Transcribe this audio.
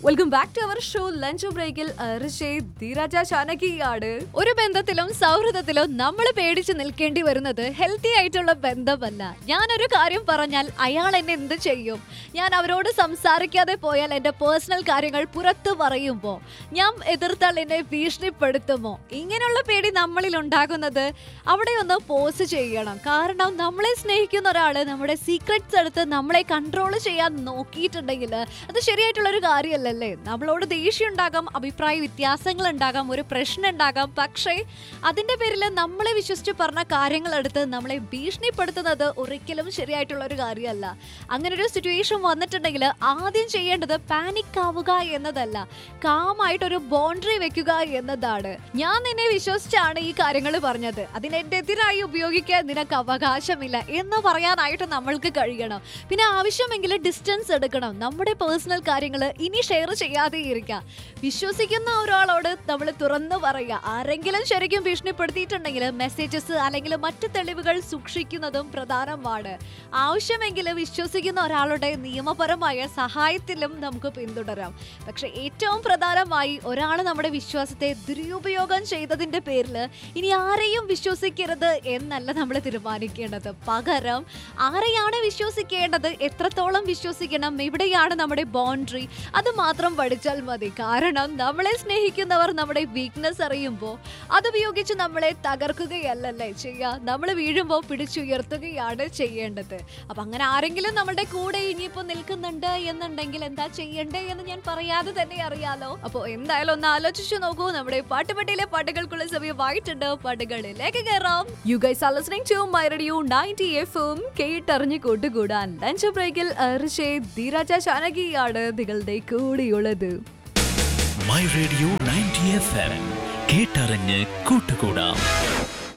welcome back to our show lunch ബ്രേക്കിൽ ധീരാജ ചാനകിയാണ് ഒരു ബന്ധത്തിലും സൗഹൃദത്തിലും നമ്മൾ പേടിച്ച് നിൽക്കേണ്ടി വരുന്നത് ഹെൽത്തി ആയിട്ടുള്ള ബന്ധമല്ല ഞാനൊരു കാര്യം പറഞ്ഞാൽ അയാൾ എന്നെ എന്ത് ചെയ്യും ഞാൻ അവരോട് സംസാരിക്കാതെ പോയാൽ എൻ്റെ പേഴ്സണൽ കാര്യങ്ങൾ പുറത്തു പറയുമ്പോൾ ഞാൻ എതിർത്താൽ എന്നെ ഭീഷണിപ്പെടുത്തുമോ ഇങ്ങനെയുള്ള പേടി നമ്മളിൽ ഉണ്ടാകുന്നത് അവിടെ ഒന്ന് പോസ് ചെയ്യണം കാരണം നമ്മളെ സ്നേഹിക്കുന്ന ഒരാൾ നമ്മുടെ സീക്രറ്റ്സ് എടുത്ത് നമ്മളെ കൺട്രോൾ ചെയ്യാൻ നോക്കിയിട്ടുണ്ടെങ്കിൽ അത് ശരിയായിട്ടുള്ള ഒരു കാര്യമല്ലല്ലേ നമ്മളോട് ദേഷ്യം ഉണ്ടാകാം അഭിപ്രായ വ്യത്യാസങ്ങൾ ഉണ്ടാകാം ഒരു പ്രശ്നം ഉണ്ടാകാം പക്ഷേ അതിന്റെ പേരിൽ നമ്മളെ വിശ്വസിച്ച് പറഞ്ഞ കാര്യങ്ങൾ എടുത്ത് നമ്മളെ ഭീഷണിപ്പെടുത്തുന്നത് ഒരിക്കലും ശരിയായിട്ടുള്ള ഒരു കാര്യമല്ല അങ്ങനെ ഒരു സിറ്റുവേഷൻ വന്നിട്ടുണ്ടെങ്കിൽ ആദ്യം ചെയ്യേണ്ടത് പാനിക് ആവുക എന്നതല്ല കാമായിട്ടൊരു ബൗണ്ടറി വെക്കുക എന്നതാണ് ഞാൻ നിന്നെ വിശ്വസിച്ചാണ് ഈ കാര്യങ്ങൾ പറഞ്ഞത് അതിന് എന്റെ എതിരായി ഉപയോഗിക്കാൻ നിനക്ക് അവകാശമില്ല എന്ന് പറയാനായിട്ട് നമ്മൾക്ക് കഴിയണം പിന്നെ ആവശ്യമെങ്കിൽ ഡിസ്റ്റൻസ് എടുക്കണം നമ്മുടെ പേഴ്സണൽ കാര്യങ്ങൾ ഇനി ഷെയർ ചെയ്യാതെ ഇരിക്കുക വിശ്വസിക്കുന്ന ഒരാളോട് നമ്മൾ തുറന്നു പറയുക ആരെങ്കിലും ശരിക്കും ഭീഷണിപ്പെടുത്തിയിട്ടുണ്ടെങ്കിൽ മെസ്സേജസ് അല്ലെങ്കിൽ മറ്റു തെളിവുകൾ സൂക്ഷിക്കുന്നതും പ്രധാനമാണ് ആവശ്യമെങ്കിൽ വിശ്വസിക്കുന്ന ഒരാളുടെ നിയമപരമായ സഹായത്തിലും നമുക്ക് പിന്തുടരാം പക്ഷെ ഏറ്റവും പ്രധാനമായി ഒരാൾ നമ്മുടെ വിശ്വാസത്തെ ദുരുപയോഗം ചെയ്തതിന്റെ പേരിൽ ഇനി ആരെയും വിശ്വസിക്കരുത് എന്നല്ല നമ്മൾ തീരുമാനിക്കേണ്ടത് പകരം ആരെയാണ് വിശ്വസിക്കേണ്ടത് എത്രത്തോളം വിശ്വസിക്കണം എവിടെയാണ് നമ്മുടെ ബൗണ്ടറി അത് മാത്രം പഠിച്ചാൽ മതി കാരണം നമ്മളെ സ്നേഹിക്കുന്നവർ നമ്മുടെ വീക്ക്നെസ് അറിയുമ്പോൾ അതുപയോഗിച്ച് നമ്മളെ തകർക്കുകയല്ലല്ലേ ചെയ്യുക നമ്മൾ വീഴുമ്പോൾ പിടിച്ചുയർത്തുകയാണ് ചെയ്യേണ്ടത് അപ്പൊ അങ്ങനെ ആരെങ്കിലും നമ്മുടെ കൂടെ ഇനിയിപ്പോൾ നിൽക്കുന്നുണ്ട് എന്നുണ്ടെങ്കിൽ എന്താ ചെയ്യണ്ടേ എന്ന് ഞാൻ പറയാതെ തന്നെ അറിയാലോ അപ്പോൾ എന്തായാലും ഒന്ന് ആലോചിച്ചു നോക്കൂ നമ്മുടെ പാട്ടുപെട്ടിയിലെ പാട്ടുകൾക്കുള്ള സമയമായിട്ടുണ്ട് പാട്ടുകളിലേക്ക് കയറാം you guys are listening to my radio 90 എഫും കേട്ടറിഞ്ഞ് കൂട്ടുകൂടാൻ ലഞ്ച് ബ്രേക്കിൽ അർഷേ ധീരാജ ചാനകിയാണ് നിങ്ങളുടെ കൂടെയുള്ളത് my radio ninety F M കേട്ടറിഞ്ഞ് കൂട്ടുകൂടാം